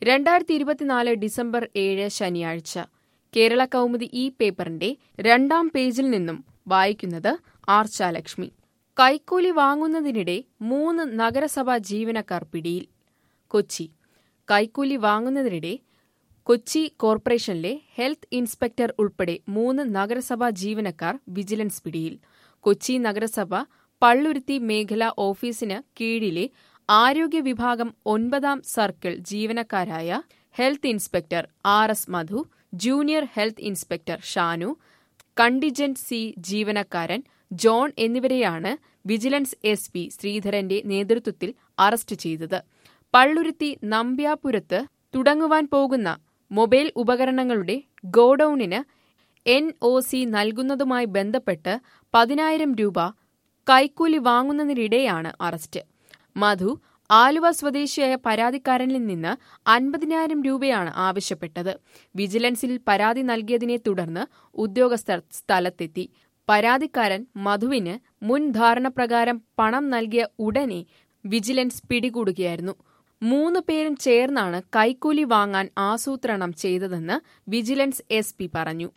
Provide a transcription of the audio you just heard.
രണ്ടായിരത്തി ഇരുപത്തിനാല് ഡിസംബർ ഏഴ് ശനിയാഴ്ച കേരള കൗമുദി ഈ പേപ്പറിന്റെ രണ്ടാം പേജിൽ നിന്നും വായിക്കുന്നത് ആർച്ചാലക്ഷ്മി കൈക്കൂലി വാങ്ങുന്നതിനിടെ മൂന്ന് നഗരസഭാ ജീവനക്കാർ പിടിയിൽ കൊച്ചി കൈക്കൂലി വാങ്ങുന്നതിനിടെ കൊച്ചി കോർപ്പറേഷനിലെ ഹെൽത്ത് ഇൻസ്പെക്ടർ ഉൾപ്പെടെ മൂന്ന് നഗരസഭാ ജീവനക്കാർ വിജിലൻസ് പിടിയിൽ കൊച്ചി നഗരസഭ പള്ളുരുത്തി മേഖലാ ഓഫീസിന് കീഴിലെ ആരോഗ്യ വിഭാഗം ഒൻപതാം സർക്കിൾ ജീവനക്കാരായ health inspector R S Madhu junior health inspector Shanu contingent C ജീവനക്കാരൻ ജോൺ എന്നിവരെയാണ് വിജിലൻസ് എസ് പി ശ്രീധരന്റെ നേതൃത്വത്തിൽ അറസ്റ്റ് ചെയ്തത് പള്ളുരുത്തി നമ്പ്യാപുരത്ത് തുടങ്ങുവാൻ പോകുന്ന മൊബൈൽ ഉപകരണങ്ങളുടെ ഗോഡൌണിന് എൻ ഒ സി നൽകുന്നതുമായി ബന്ധപ്പെട്ട് പതിനായിരം രൂപ കൈക്കൂലി വാങ്ങുന്നതിനിടെയാണ് അറസ്റ്റ് മധു ആലുവ സ്വദേശിയായ പരാതിക്കാരനിൽ നിന്ന് അൻപതിനായിരം രൂപയാണ് ആവശ്യപ്പെട്ടത് വിജിലൻസിൽ പരാതി നൽകിയതിനെ തുടർന്ന് ഉദ്യോഗസ്ഥർ സ്ഥലത്തെത്തി പരാതിക്കാരൻ മധുവിന് മുൻ ധാരണപ്രകാരം പണം നൽകിയ ഉടനെ വിജിലൻസ് പിടികൂടുകയായിരുന്നു മൂന്ന് പേരും ചേർന്നാണ് കൈക്കൂലി വാങ്ങാൻ ആസൂത്രണം ചെയ്തതെന്ന് വിജിലൻസ് എസ് പറഞ്ഞു